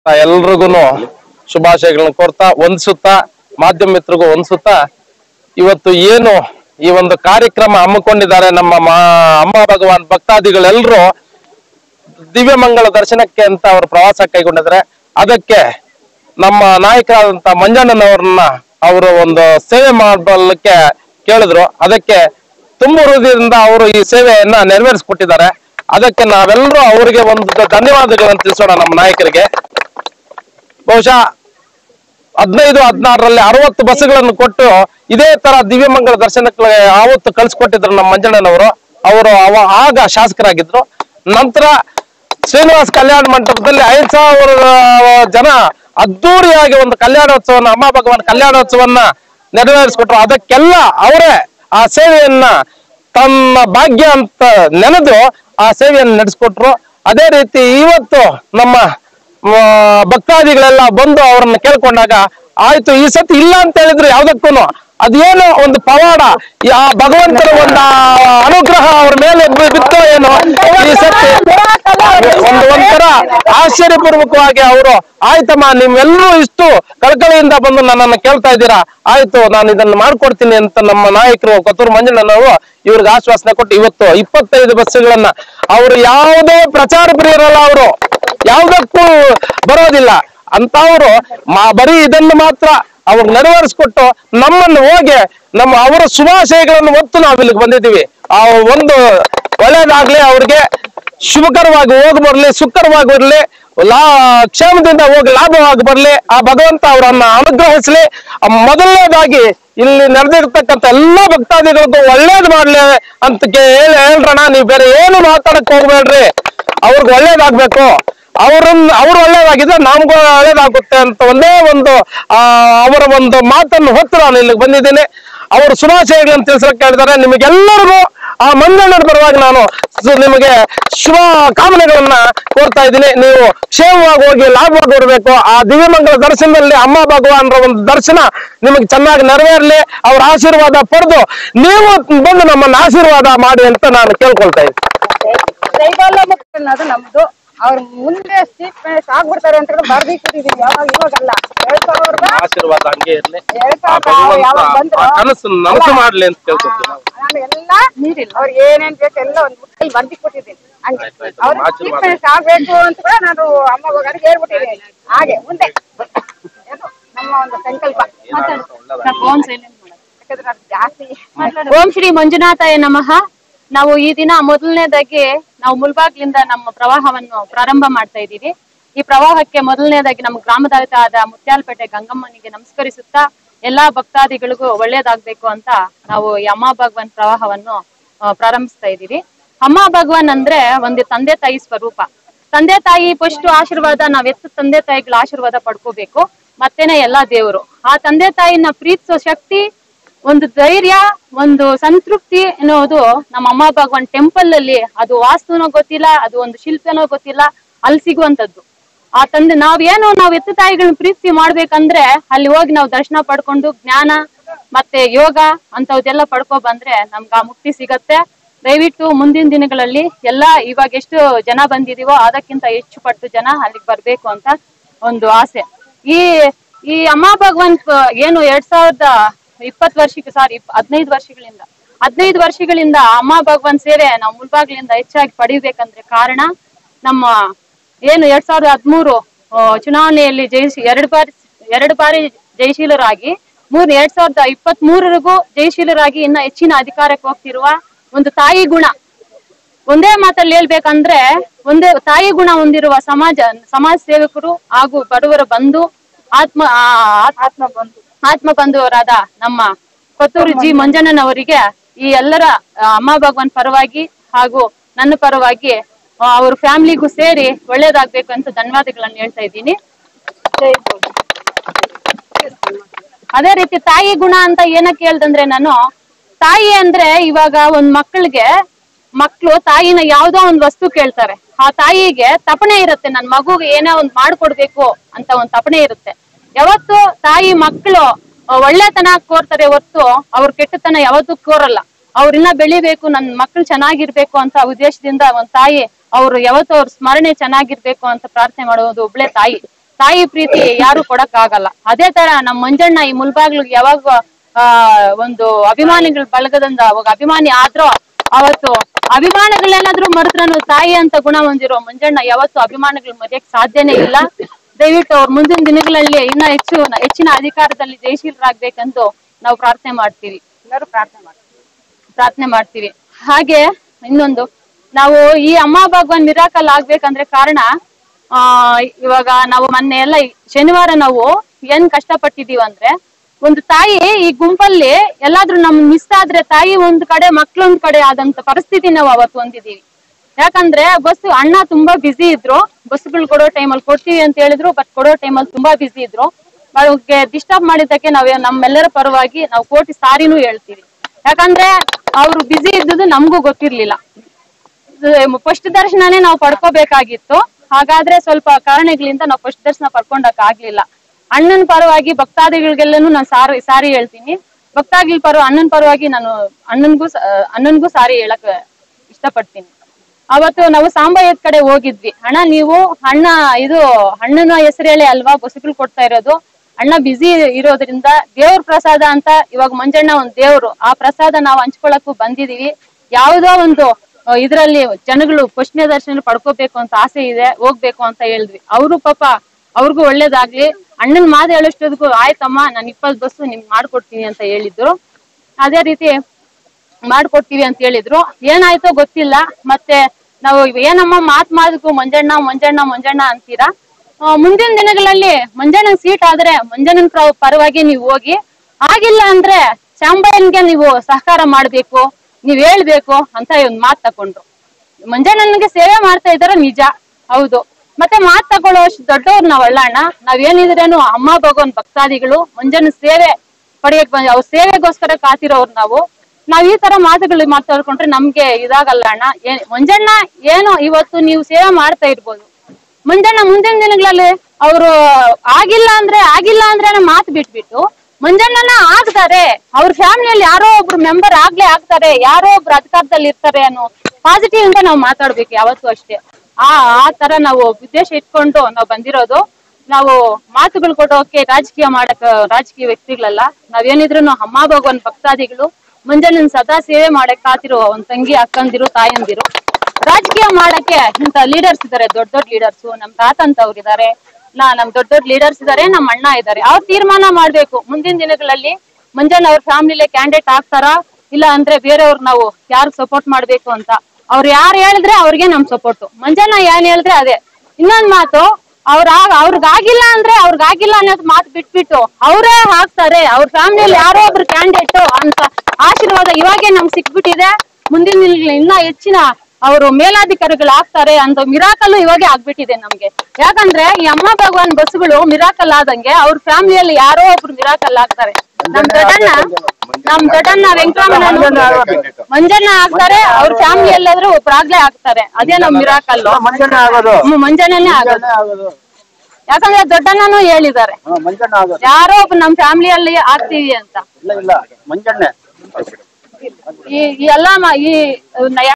ಎಲ್ರಿಗೂ ಶುಭಾಶಯಗಳನ್ನ ಕೋರ್ತಾ ಹೊಂದಿಸುತ್ತಾ ಮಾಧ್ಯಮ ಮಿತ್ರರಿಗೂ ಹೊಂದಿಸುತ್ತಾ ಇವತ್ತು ಏನು ಈ ಒಂದು ಕಾರ್ಯಕ್ರಮ ಹಮ್ಮಿಕೊಂಡಿದ್ದಾರೆ ನಮ್ಮ ಮಾ ಅಮ್ಮ ಭಗವಾನ್ ಭಕ್ತಾದಿಗಳೆಲ್ಲರೂ ದಿವ್ಯಮಂಗಲ ದರ್ಶನಕ್ಕೆ ಅಂತ ಅವರು ಪ್ರವಾಸ ಕೈಗೊಂಡಿದ್ದಾರೆ ಅದಕ್ಕೆ ನಮ್ಮ ನಾಯಕರಾದಂತ ಮಂಜಣ್ಣನವ್ರನ್ನ ಅವರು ಒಂದು ಸೇವೆ ಮಾಡಲಿಕ್ಕೆ ಕೇಳಿದ್ರು ಅದಕ್ಕೆ ತುಂಬ ಹೃದಯದಿಂದ ಅವರು ಈ ಸೇವೆಯನ್ನ ನೆರವೇರಿಸ್ಕೊಟ್ಟಿದ್ದಾರೆ ಅದಕ್ಕೆ ನಾವೆಲ್ಲರೂ ಅವರಿಗೆ ಒಂದು ಧನ್ಯವಾದಗಳನ್ನು ತಿಳಿಸೋಣ ನಮ್ಮ ನಾಯಕರಿಗೆ ಬಹುಶಃ ಹದಿನೈದು ಹದಿನಾರರಲ್ಲಿ ಅರವತ್ತು ಬಸ್ಗಳನ್ನು ಕೊಟ್ಟು ಇದೇ ತರ ದಿವ್ಯಮಂಗಲ ದರ್ಶನಕ್ಕೆ ಆವತ್ತು ಕಳ್ಸಿಕೊಟ್ಟಿದ್ರು ನಮ್ಮ ಮಂಜಣ್ಣನವರು ಅವರು ಅವ ಆಗ ಶಾಸಕರಾಗಿದ್ರು ನಂತರ ಶ್ರೀನಿವಾಸ ಕಲ್ಯಾಣ ಮಂಟಪದಲ್ಲಿ ಐದು ಸಾವಿರ ಜನ ಅದ್ದೂರಿಯಾಗಿ ಒಂದು ಕಲ್ಯಾಣೋತ್ಸವನ ಅಮ್ಮ ಭಗವಾನ್ ಕಲ್ಯಾಣೋತ್ಸವನ್ನ ನೆರವೇರಿಸ್ಕೊಟ್ರು ಅದಕ್ಕೆಲ್ಲ ಅವರೇ ಆ ಸೇವೆಯನ್ನ ತನ್ನ ಭಾಗ್ಯ ಅಂತ ನೆನೆದು ಆ ಸೇವೆಯನ್ನು ನಡೆಸ್ಕೊಟ್ರು ಅದೇ ರೀತಿ ಇವತ್ತು ನಮ್ಮ ಆ, ಭಕ್ತಾದಿಗಳೆಲ್ಲ ಬಂದು ಅವ್ರನ್ನ ಕೇಳ್ಕೊಂಡಾಗ ಆಯ್ತು ಈ ಸತಿ ಇಲ್ಲ ಅಂತ ಹೇಳಿದ್ರು ಯಾವ್ದಕ್ಕೂ ಅದೇನೋ ಒಂದು ಪವಾಡ ಈ ಆ ಭಗವಂತನ ಒಂದು ಆ ಅನುಗ್ರಹ ಅವ್ರ ಮೇಲೆ ಬಿ- ಬಿತ್ತೋ ಏನೋ ಈ ಸತಿ ಒಂದು ಒಂಥರ ಆಶ್ಚರ್ಯಪೂರ್ವಕವಾಗಿ ಅವರು ಆಯ್ತಮ್ಮ ನೀವೆಲ್ಲರೂ ಇಷ್ಟು ಕಳಕಳಿಯಿಂದ ಬಂದು ನನ್ನನ್ನು ಕೇಳ್ತಾ ಇದ್ದೀರಾ ಆಯ್ತು ನಾನು ಇದನ್ನ ಮಾಡ್ಕೊಡ್ತೀನಿ ಅಂತ ನಮ್ಮ ನಾಯಕರು ಕೊತ್ತೂರು ಮಂಜಣ್ಣನವರು ಇವ್ರಿಗೆ ಆಶ್ವಾಸನೆ ಕೊಟ್ಟು ಇವತ್ತು ಇಪ್ಪತ್ತೈದು ಬಸ್ಸುಗಳನ್ನ ಅವರು ಯಾವುದೇ ಪ್ರಚಾರ ಪ್ರಿಯರಲ್ಲ ಅವರು ಯಾವ್ದಕ್ಕೂ ಬರೋದಿಲ್ಲ ಅಂತವರು ಮಾ ಬರೀ ಇದನ್ನು ಮಾತ್ರ ಅವ್ರು ನೆರವೇರಿಸ್ಕೊಟ್ಟು ನಮ್ಮನ್ನು ಹೋಗಿ ನಮ್ಮ ಅವರ ಶುಭಾಶಯಗಳನ್ನು ಹೊತ್ತು ನಾವು ಇಲ್ಲಿಗೆ ಬಂದಿದ್ದೀವಿ ಆ ಒಂದು ಒಳ್ಳೇದಾಗ್ಲಿ ಅವ್ರಿಗೆ ಶುಭಕರವಾಗಿ ಹೋಗಿ ಬರ್ಲಿ ಸುಖಕರವಾಗಿ ಬರ್ಲಿ ಲಾ ಕ್ಷೇಮದಿಂದ ಹೋಗಿ ಲಾಭವಾಗಿ ಬರ್ಲಿ ಆ ಭಗವಂತ ಅವರನ್ನ ಅನುಗ್ರಹಿಸ್ಲಿ ಆ ಮೊದಲನೇದಾಗಿ ಇಲ್ಲಿ ನಡೆದಿರ್ತಕ್ಕಂಥ ಎಲ್ಲಾ ಭಕ್ತಾದಿಗಳಿಗೂ ಒಳ್ಳೇದು ಮಾಡ್ಲಿ ಅಂತ ಕೇ- ಹೇಳಿ ಹೇಳ್ರಣ ನೀವು ಬೇರೆ ಏನು ಮಾತಾಡಕ್ ಹೋಗ್ಬೇಡ್ರಿ ಅವ್ರಿಗೆ ಒಳ್ಳೇದಾಗ್ಬೇಕು ಅವ್ರನ್ನ ಅವ್ರು ಒಳ್ಳೇದಾಗಿದ್ರೆ ನಮ್ಗೂ ಒಳ್ಳೇದಾಗುತ್ತೆ ಅಂತ ಒಂದೇ ಒಂದು ಆ ಅವರ ಒಂದು ಮಾತನ್ನು ಹೊತ್ತು ನಾನು ಇಲ್ಲಿಗೆ ಬಂದಿದ್ದೀನಿ ಅವರು ಶುಭಾಶಯಗಳನ್ನು ತಿಳಿಸಕ್ಕೆ ಹೇಳಿದ್ದಾರೆ ನಿಮಗೆಲ್ಲರಿಗೂ ಆ ಮಂಜಣ್ಣನ ಪರವಾಗಿ ನಾನು ಸು- ನಿಮಗೆ ಶುಭ ಕಾಮನೆಗಳನ್ನ ಕೋರ್ತಾ ಇದ್ದೀನಿ ನೀವು ಕ್ಷೇಮವಾಗಿ ಹೋಗಿ ಲಾಭವಾಗಿ ಬರಬೇಕು ಆ ದಿವ್ಯಮಂಗಲ ದರ್ಶನದಲ್ಲಿ ಅಮ್ಮ ಭಗವಾನ್ರ ಒಂದು ದರ್ಶನ ನಿಮಗೆ ಚೆನ್ನಾಗಿ ನೆರವೇರಲಿ ಅವ್ರ ಆಶೀರ್ವಾದ ಪಡೆದು ನೀವು ಬಂದು ನಮ್ಮನ್ನ ಆಶೀರ್ವಾದ ಮಾಡಿ ಅಂತ ನಾನು ಕೇಳ್ಕೊಳ್ತಾ ಇದ್ದೀನಿ ದೈವಾಲ ಮುಖ್ಯ ಅನ್ನೋದು ನಮ್ದು ಅವ್ರ ಮುಂದೆ ಚೀಫ್ ಮಿನಿಸ್ಟರ್ ಆಗ್ಬಿಡ್ತಾರೆ ಅಂತ ಹೇಳಿ ಬರ್ದಿ ಕೂತಿದೀವಿ ಯಾವಾಗ ಇವಾಗಲ್ಲ ಎರಡ್ ಸಾವಿರದ ಆಶೀರ್ವಾದ ಹಂಗೆ ಇರ್ಲಿ ಎರಡ್ ಆ ಸಾವಿರದ ಯಾವಾಗ ಭಗವಂತ ಬಂದ್ರು ಆ ಕನಸು ನನಸು ಮಾಡ್ಲಿ ಅಂತ ಕೇಳ್ಕೊತೀನಿ ನಾವು. ನಾನು ಎಲ್ಲ ನೀರಿಲ್ಲ ಅವ್ರಿಗೆ ಏನೇನ್ ಬೇಕು ಎಲ್ಲ ಒಂದು ಬುಟ್ಟಲ್ಲಿ ಬರ್ದಿ ಕೊಟ್ಟಿದ್ದೀನಿ ಹಂಗೆ ಆಯ್ತು, ಆಯ್ತು. ಅವ್ರ ನಮ್ಮ ಚೀಫ್ ಆಶೀರ್ವಾದ. ಮಿನಿಸ್ಟರ್ ಆಗ್ಬೇಕು ಅಂತ ಕೂಡ ನಾನು ಅಮ್ಮ ಹೋಗೋರಿಗೆ ಹೇಳ್ಬಿಟ್ಟಿದ್ದೀನಿ ಹಾಗೆ ಮುಂದೆ ಅದು ನಮ್ಮ ಒಂದು ಸಂಕಲ್ಪ ಯಾಕಂದ್ರೆ ಅದು ಜಾಸ್ತಿ ಓಂ ಶ್ರೀ ಮಂಜುನಾಥಾಯ ನಮಃ ನಾವು ಈ ದಿನ ಮೊದಲನೇದಾಗಿ ನಾವು ಮುಲ್ಬಾಗ್ಲಿಂದ ನಮ್ಮ ಪ್ರವಾಹವನ್ನು ಪ್ರಾರಂಭ ಮಾಡ್ತಾ ಇದ್ದೀವಿ ಈ ಪ್ರವಾಹಕ್ಕೆ ಮೊದಲನೇದಾಗಿ ನಮ್ಮ ಗ್ರಾಮದಾಯತ ಆದ ಮುತ್ಯಾಲಪೇಟೆ ಗಂಗಮ್ಮನಿಗೆ ನಮಸ್ಕರಿಸುತ್ತಾ ಎಲ್ಲಾ ಭಕ್ತಾದಿಗಳಿಗೂ ಒಳ್ಳೇದಾಗ್ಬೇಕು ಅಂತ ನಾವು ಈ ಅಮ್ಮ ಭಗವಾನ್ ಪ್ರವಾಹವನ್ನು ಆ, ಪ್ರಾರಂಭಿಸ್ತಾ ಇದ್ದೀವಿ ಅಮ್ಮ ಭಗವಾನ್ ಅಂದ್ರೆ ಒಂದು ತಂದೆ ತಾಯಿ ಸ್ವರೂಪ ತಂದೆ ತಾಯಿ ಫಸ್ಟ್ ಆಶೀರ್ವಾದ ನಾವ್ ಎತ್ತು ತಂದೆ ತಾಯಿಗಳ ಆಶೀರ್ವಾದ ಪಡ್ಕೋಬೇಕು ಮತ್ತೇನೆ ಎಲ್ಲಾ ದೇವರು ಆ ತಂದೆ ತಾಯಿನ ಪ್ರೀತಿಸೋ ಶಕ್ತಿ ಒಂದು ಧೈರ್ಯ ಒಂದು ಸಂತೃಪ್ತಿ ಅನ್ನೋದು ನಮ್ಮ ಅಮ್ಮ ಭಗವಾನ್ ಟೆಂಪಲ್ ಅಲ್ಲಿ ಅದು ವಾಸ್ತುನೋ ಗೊತ್ತಿಲ್ಲ ಅದು ಒಂದು ಶಿಲ್ಪನೋ ಗೊತ್ತಿಲ್ಲ ಅಲ್ಲಿ ಸಿಗುವಂತದ್ದು ಆ ತಂದೆ ನಾವೇನು ನಾವ್ ಎತ್ತು ತಾಯಿಗಳನ್ನ ಪ್ರೀತಿ ಮಾಡ್ಬೇಕಂದ್ರೆ ಅಲ್ಲಿ ಹೋಗಿ ನಾವು ದರ್ಶನ ಪಡ್ಕೊಂಡು ಜ್ಞಾನ ಮತ್ತೆ ಯೋಗ ಅಂತವ್ದೆಲ್ಲ ಪಡ್ಕೊ ಬಂದ್ರೆ ನಮ್ಗೆ ಆ ಮುಕ್ತಿ ಸಿಗತ್ತೆ ದಯವಿಟ್ಟು ಮುಂದಿನ ದಿನಗಳಲ್ಲಿ ಎಲ್ಲಾ ಇವಾಗ ಎಷ್ಟು ಜನ ಬಂದಿದೀವೋ ಅದಕ್ಕಿಂತ ಹೆಚ್ಚು ಪಟ್ಟು ಜನ ಅಲ್ಲಿಗೆ ಬರ್ಬೇಕು ಅಂತ ಒಂದು ಆಸೆ ಈ ಈ ಅಮ್ಮ ಭಗವಾನ್ ಪ- ಏನು ಎರಡ್ ಸಾವಿರದ ಇಪ್ಪತ್ತು ವರ್ಷಕ್ಕೆ ಸಾರಿ ಹದಿನೈದು ವರ್ಷಗಳಿಂದ ಹದಿನೈದು ವರ್ಷಗಳಿಂದ ಅಮ್ಮ ಭಗವಾನ್ ಸೇವೆ ನಾವು ಮುಲ್ಬಾಗ್ಲಿಂದ ಹೆಚ್ಚಾಗಿ ಪಡಿಬೇಕಂದ್ರೆ ಕಾರಣ ನಮ್ಮ ಏನು ಎರಡ್ ಸಾವಿರದ ಹದಿಮೂರು ಚುನಾವಣೆಯಲ್ಲಿ ಜಯಿಸಿ ಎರಡು ಬಾರಿ ಎರಡು ಬಾರಿ ಜಯಶೀಲರಾಗಿ ಮೂರ್ ಎರಡ್ ಸಾವಿರದ ಇಪ್ಪತ್ತ್ ಮೂರರಿಗೂ ಜಯಶೀಲರಾಗಿ ಇನ್ನ ಹೆಚ್ಚಿನ ಅಧಿಕಾರಕ್ಕೆ ಹೋಗ್ತಿರುವ ಒಂದು ತಾಯಿ ಗುಣ ಒಂದೇ ಮಾತಲ್ಲಿ ಹೇಳ್ಬೇಕಂದ್ರೆ ಒಂದೇ ತಾಯಿ ಗುಣ ಹೊಂದಿರುವ ಸಮಾಜ ಸಮಾಜ ಸೇವಕರು ಹಾಗೂ ಬಡವರ ಬಂಧು ಆತ್ಮ ಆ, ಆತ್ಮ ಬಂಧು ಆತ್ಮ ಬಂಧುವರಾದ ನಮ್ಮ ಕೊತ್ತೂರು ಜಿ ಮಂಜಣ್ಣನವರಿಗೆ ಈ ಎಲ್ಲರ ಆ, ಅಮ್ಮ ಭಗವಾನ್ ಪರವಾಗಿ ಹಾಗೂ ನನ್ನ ಪರವಾಗಿ ಆ, ಅವ್ರ ಫ್ಯಾಮಿಲಿಗೂ ಸೇರಿ ಒಳ್ಳೇದಾಗ್ಬೇಕು ಅಂತ ಧನ್ಯವಾದಗಳನ್ನ ಹೇಳ್ತಾ ಇದ್ದೀನಿ ಜೈ ಬೋಲ್. ಅದೇ ರೀತಿ ತಾಯಿ ಗುಣ ಅಂತ ಏನಕ್ಕೆ ಹೇಳ್ದಂದ್ರೆ ನಾನು ತಾಯಿ ಅಂದ್ರೆ ಇವಾಗ ಒಂದ್ ಮಕ್ಕಳಿಗೆ ಮಕ್ಳು ತಾಯಿನ ಯಾವ್ದೋ ಒಂದ್ ವಸ್ತು ಕೇಳ್ತಾರೆ ಆ ತಾಯಿಗೆ ತಪಣೆ ಇರುತ್ತೆ ನನ್ ಮಗುಗೆ ಏನೋ ಒಂದ್ ಮಾಡ್ಕೊಡ್ಬೇಕು ಅಂತ ಒಂದ್ ತಪಣೆ ಇರುತ್ತೆ ಯಾವತ್ತು ತಾಯಿ ಮಕ್ಕಳು ಒಳ್ಳೆತನ ಕೋರ್ತಾರೆ ಹೊರ್ತು ಅವ್ರ ಕೆಟ್ಟತನ ಯಾವತ್ತೂ ಕೋರಲ್ಲ ಅವ್ರಿನ್ನ ಬೆಳಿಬೇಕು ನನ್ ಮಕ್ಳು ಚೆನ್ನಾಗಿರ್ಬೇಕು ಅಂತ ಉದ್ದೇಶದಿಂದ ಒಂದ್ ತಾಯಿ ಅವ್ರು ಯಾವತ್ತೂ ಅವ್ರ ಸ್ಮರಣೆ ಚೆನ್ನಾಗಿರ್ಬೇಕು ಅಂತ ಪ್ರಾರ್ಥನೆ ಮಾಡೋದು ಒಬ್ಳೆ ತಾಯಿ ತಾಯಿ ಪ್ರೀತಿ ಯಾರು ಕೊಡಕ್ ಆಗಲ್ಲ ಅದೇ ತರ ನಮ್ ಮಂಜಣ್ಣ ಈ ಮುಲ್ಬಾಗ್ಲಿಗೆ ಯಾವಾಗ ಆ ಒಂದು ಅಭಿಮಾನಿಗಳ ಬಳಗದಿಂದ ಅವಾಗ ಅಭಿಮಾನಿ ಆದ್ರೋ ಅವತ್ತು ಅಭಿಮಾನಿಗಳೇನಾದ್ರೂ ಮರೆತ್ರನು ತಾಯಿ ಅಂತ ಗುಣ ಹೊಂದಿರೋ ಮಂಜಣ್ಣ ಯಾವತ್ತು ಅಭಿಮಾನಿಗಳು ಮರೆಯಕ್ ಸಾಧ್ಯನೇ ಇಲ್ಲ ದಯವಿಟ್ಟು ಅವ್ರ ಮುಂದಿನ ದಿನಗಳಲ್ಲಿ ಇನ್ನ ಹೆಚ್ಚು ಹೆಚ್ಚಿನ ಅಧಿಕಾರದಲ್ಲಿ ಜಯಶೀಲರಾಗ್ಬೇಕಂತೂ ನಾವು ಪ್ರಾರ್ಥನೆ ಮಾಡ್ತೀವಿ ಎಲ್ಲರೂ ಪ್ರಾರ್ಥನೆ ಮಾಡ್ತಾರೆ ಪ್ರಾರ್ಥನೆ ಮಾಡ್ತೀವಿ ಹಾಗೆ ಇನ್ನೊಂದು ನಾವು ಈ ಅಮ್ಮ ಭಗವಾನ್ ಮಿರಾಕಲ್ ಆಗ್ಬೇಕಂದ್ರೆ ಕಾರಣ ಆ ಇವಾಗ ನಾವು ಮೊನ್ನೆ ಎಲ್ಲ ಈ ಶನಿವಾರ ನಾವು ಏನ್ ಕಷ್ಟಪಟ್ಟಿದೀವಿ ಅಂದ್ರೆ ಒಂದು ತಾಯಿ ಈ ಗುಂಪಲ್ಲಿ ಎಲ್ಲಾದ್ರೂ ನಮ್ ಮಿಸ್ ಆದ್ರೆ ತಾಯಿ ಒಂದ್ ಕಡೆ ಮಕ್ಳೊಂದ್ ಕಡೆ ಆದಂತ ಪರಿಸ್ಥಿತಿ ನಾವು ಅವತ್ತು ಹೊಂದಿದೀವಿ ಯಾಕಂದ್ರೆ ಬಸ್ ಅಣ್ಣ ತುಂಬಾ ಬಿಸಿ ಇದ್ರು ಬಸ್ಗಳು ಕೊಡೋ ಟೈಮಲ್ಲಿ ಕೊಡ್ತೀವಿ ಅಂತ ಹೇಳಿದ್ರು ಬಟ್ ಕೊಡೋ ಟೈಮಲ್ಲಿ ತುಂಬಾ ಬಿಸಿ ಇದ್ರು ಅವ್ರಿಗೆ ಡಿಸ್ಟರ್ಬ್ ಮಾಡಿದ್ದಕ್ಕೆ ನಾವ್ ನಮ್ಮೆಲ್ಲರ ಪರವಾಗಿ ನಾವು ಕೋಟಿ ಸಾರಿನೂ ಹೇಳ್ತೀವಿ ಯಾಕಂದ್ರೆ ಅವ್ರು ಬಿಸಿ ಇದ್ದುದು ನಮಗೂ ಗೊತ್ತಿರ್ಲಿಲ್ಲ ಫಸ್ಟ್ ದರ್ಶನನೇ ನಾವು ಪಡ್ಕೋಬೇಕಾಗಿತ್ತು ಹಾಗಾದ್ರೆ ಸ್ವಲ್ಪ ಕಾರಣಗಳಿಂದ ನಾವು ಫಸ್ಟ್ ದರ್ಶನ ಪಡ್ಕೊಂಡಕ್ ಆಗ್ಲಿಲ್ಲ ಅಣ್ಣನ ಪರವಾಗಿ ಭಕ್ತಾದಿಗಳಿಗೆಲ್ಲನೂ ನಾನು ಸಾರಿ ಸಾರಿ ಹೇಳ್ತೀನಿ ಭಕ್ತಾದಿಗಳ ಪರ ಅಣ್ಣನ ಪರವಾಗಿ ನಾನು ಅಣ್ಣನ್ಗೂ ಸ- ಅಣ್ಣನ್ಗೂ ಸಾರಿ ಹೇಳಕ್ ಇಷ್ಟಪಡ್ತೀನಿ ಅವತ್ತು ನಾವು ಸಾಂಬಯ್ಯದ ಕಡೆ ಹೋಗಿದ್ವಿ ಅಣ್ಣ ನೀವು ಅಣ್ಣ ಇದು ಅಣ್ಣನ ಹೆಸರು ಹೇಳಿ ಅಲ್ವಾ ಬಸ್ಗಳು ಕೊಡ್ತಾ ಇರೋದು ಅಣ್ಣ ಬಿಸಿ ಇರೋದ್ರಿಂದ ದೇವ್ರ ಪ್ರಸಾದ ಅಂತ ಇವಾಗ ಮಂಜಣ್ಣ ಒಂದ್ ದೇವ್ರು ಆ ಪ್ರಸಾದ ನಾವು ಹಂಚ್ಕೊಳಕ್ಕೂ ಬಂದಿದೀವಿ ಯಾವ್ದೋ ಒಂದು ಆ, ಇದ್ರಲ್ಲಿ ಜನಗಳು ಪುಷ್ಣ ದರ್ಶನ ಪಡ್ಕೋಬೇಕು ಅಂತ ಆಸೆ ಇದೆ ಹೋಗ್ಬೇಕು ಅಂತ ಹೇಳಿದ್ವಿ ಅವರು ಪಾಪ ಅವ್ರಿಗೂ ಒಳ್ಳೇದಾಗ್ಲಿ ಅಣ್ಣನ್ ಮಾತು ಹೇಳೋಷ್ಟೊದಕ್ಕೂ ಆಯ್ತಮ್ಮ ನಾನು ಇಪ್ಪತ್ ಬಸ್ಸು ನಿಮ್ಗೆ ಮಾಡ್ಕೊಡ್ತೀನಿ ಅಂತ ಹೇಳಿದ್ರು ಅದೇ ರೀತಿ ಮಾಡ್ಕೊಡ್ತೀವಿ ಅಂತ ಹೇಳಿದ್ರು ಏನಾಯ್ತೋ ಗೊತ್ತಿಲ್ಲ ಮತ್ತೆ ನಾವು ಏನಮ್ಮ ಮಾತ್ ಮಾದಕ್ಕೂ ಮಂಜಣ್ಣ ಮಂಜಣ್ಣ ಮಂಜಣ್ಣ ಅಂತೀರಾ ಆ, ಮುಂದಿನ ದಿನಗಳಲ್ಲಿ ಮಂಜಣ್ಣನ್ ಸೀಟ್ ಆದ್ರೆ ಮಂಜಣ್ಣನ್ ಪ್ರ- ಪರವಾಗಿ ನೀವು ಹೋಗಿ ಆಗಿಲ್ಲ ಅಂದ್ರೆ ಶಾಂಬಯ್ಯನ್ಗೆ ನೀವು ಸಹಕಾರ ಮಾಡ್ಬೇಕು ನೀವ್ ಹೇಳ್ಬೇಕು ಅಂತ ಒಂದ್ ಮಾತ್ ತಕೊಂಡ್ರು ಮಂಜಣ್ಣನಿಗೆ ಸೇವೆ ಮಾಡ್ತಾ ಇದಾರೆ ನಿಜ ಹೌದು ಮತ್ತೆ ಮಾತ್ ತಗೊಳ್ಳೋ ಅಷ್ಟು ದೊಡ್ಡವ್ರು ನಾವಲ್ಲ ಅಣ್ಣ ನಾವೇನಿದ್ರೇನು ಅಮ್ಮ ಭಗವನ್ ಭಕ್ತಾದಿಗಳು ಮಂಜನ ಸೇವೆ ಪಡೆಯಕ್ ಬಂದ ಅವ್ರ ಸೇವೆಗೋಸ್ಕರ ಕಾತಿರೋರು ನಾವು ನಾವ್ ಈ ತರ ಮಾತುಗಳು ಮಾತಾಡ್ಕೊಂಡ್ರೆ ನಮ್ಗೆ ಇದಾಗಲ್ಲ ಅಣ್ಣ ಏನ್ ಮಂಜಣ್ಣ ಏನೋ ಇವತ್ತು ನೀವು ಸೇವೆ ಮಾಡ್ತಾ ಇರ್ಬೋದು ಮಂಜಣ್ಣ ಮುಂದಿನ ದಿನಗಳಲ್ಲಿ ಅವರು ಆಗಿಲ್ಲ ಅಂದ್ರೆ ಆಗಿಲ್ಲ ಅಂದ್ರೆ ಅನ್ನೋ ಮಾತು ಬಿಟ್ಬಿಟ್ಟು ಮಂಜಣ್ಣನ ಆಗ್ತಾರೆ ಅವ್ರ ಫ್ಯಾಮಿಲಿಯಲ್ಲಿ ಯಾರೋ ಒಬ್ರು ಮೆಂಬರ್ ಆಗ್ಲೇ ಆಗ್ತಾರೆ ಯಾರೋ ಒಬ್ರು ಅಧಿಕಾರದಲ್ಲಿ ಇರ್ತಾರೆ ಅನ್ನೋ ಪಾಸಿಟಿವ್ ಇಂದ ನಾವು ಮಾತಾಡ್ಬೇಕು ಯಾವತ್ತೂ ಅಷ್ಟೇ ಆ ಆ ತರ ನಾವು ಉದ್ದೇಶ ಇಟ್ಕೊಂಡು ನಾವು ಬಂದಿರೋದು ನಾವು ಮಾತುಗಳು ಕೊಡೋಕೆ ರಾಜಕೀಯ ಮಾಡಕ್ ರಾಜಕೀಯ ವ್ಯಕ್ತಿಗಳಲ್ಲ ನಾವೇನಿದ್ರು ಅಮ್ಮ ಭಗವನ್ ಭಕ್ತಾದಿಗಳು ಮಂಜಣ್ಣನ್ ಸದಾ ಸೇವೆ ಮಾಡಕ್ ಕಾತಿರೋ ಒಂದ್ ತಂಗಿ ಅಕ್ಕಂದಿರು ತಾಯಂದಿರು ರಾಜಕೀಯ ಮಾಡಕ್ಕೆ ಇಂತ ಲೀಡರ್ಸ್ ಇದಾರೆ ದೊಡ್ಡ ದೊಡ್ಡ ಲೀಡರ್ಸ್ ನಮ್ ತಾತಂತವ್ರು ಇದಾರೆ ನಾ ನಮ್ ದೊಡ್ಡ ದೊಡ್ಡ ಲೀಡರ್ಸ್ ಇದಾರೆ ನಮ್ ಅಣ್ಣ ಇದಾರೆ ಅವ್ರು ತೀರ್ಮಾನ ಮಾಡ್ಬೇಕು ಮುಂದಿನ ದಿನಗಳಲ್ಲಿ ಮಂಜಣ್ಣ ಅವ್ರ ಫ್ಯಾಮಿಲಿಲೆ ಕ್ಯಾಂಡಿಡೇಟ್ ಆಗ್ತಾರಾ ಇಲ್ಲ ಅಂದ್ರೆ ಬೇರೆಯವ್ರು ನಾವು ಯಾರು ಸಪೋರ್ಟ್ ಮಾಡ್ಬೇಕು ಅಂತ ಅವ್ರು ಯಾರು ಹೇಳಿದ್ರೆ ಅವ್ರಿಗೆ ನಮ್ ಸಪೋರ್ಟ್ ಮಂಜಣ್ಣ ಏನ್ ಹೇಳಿದ್ರೆ ಅದೇ ಇನ್ನೊಂದ್ ಮಾತು ಅವ್ರ ಅವ್ರಿಗಾಗಿಲ್ಲ ಅಂದ್ರೆ ಅವ್ರಿಗಾಗಿಲ್ಲ ಅನ್ನೋದು ಮಾತು ಬಿಟ್ಬಿಟ್ಟು ಅವರೇ ಹಾಕ್ತಾರೆ ಅವ್ರ ಫ್ಯಾಮಿಲಿಯಲ್ಲಿ ಯಾರೋ ಒಬ್ರು ಕ್ಯಾಂಡಿಡೇಟ್ ಅಂತ ಆಶೀರ್ವಾದ ಇವಾಗೆ ನಮ್ಗೆ ಸಿಕ್ಬಿಟ್ಟಿದೆ ಮುಂದಿನ ದಿನಗಳಲ್ಲಿ ಇನ್ನ ಹೆಚ್ಚಿನ ಅವರು ಮೇಲಾಧಿಕಾರಿಗಳು ಆಗ್ತಾರೆ ಅಂತ ಮಿರಾಕಲ್ ಇವಾಗೆ ಆಗ್ಬಿಟ್ಟಿದೆ ನಮ್ಗೆ ಯಾಕಂದ್ರೆ ಈ ಅಮ್ಮ ಭಗವಾನ್ ಬಸ್ಗಳು ಮಿರಾಕಲ್ ಆದಂಗೆ ಅವ್ರ ಫ್ಯಾಮಿಲಿಯಲ್ಲಿ ಯಾರೋ ಒಬ್ರು ಮಿರಾಕಲ್ ಆಗ್ತಾರೆ ನಮ್ ದೊಡ್ಡಣ್ಣ ನಮ್ ದೊಡ್ಡಣ್ಣ ವೆಂಕಟರಮಣ ಮಂಜಣ್ಣ ಆಗ್ತಾರೆ ಅವ್ರ ಫ್ಯಾಮಿಲಿ ಎಲ್ಲಾದ್ರೂ ಒಬ್ರಾಗ್ಲೇ ಆಗ್ತಾರೆ ಅದೇ ನಮ್ ಮಿರಾಕಲ್ ಮಂಜಣ್ಣ ಆಗೋದು ಮಂಜಣ್ಣನೇ ಆಗೋದು ಆಗೋದು ಯಾಕಂದ್ರೆ ದೊಡ್ಡಣ್ಣನೂ ಹೇಳಿದ್ದಾರೆ ಹಾ ಮಂಜಣ್ಣ ಆಗೋದು ಯಾರೋ ಒಬ್ಬ ನಮ್ ಫ್ಯಾಮಿಲಿಯಲ್ಲಿ ಆಗ್ತೀವಿ ಅಂತ ಇಲ್ಲ ಇಲ್ಲ ಮಂಜಣ್ಣೆ ಈ ಈ ಎಲ್ಲ ಮ- ಈ ನ-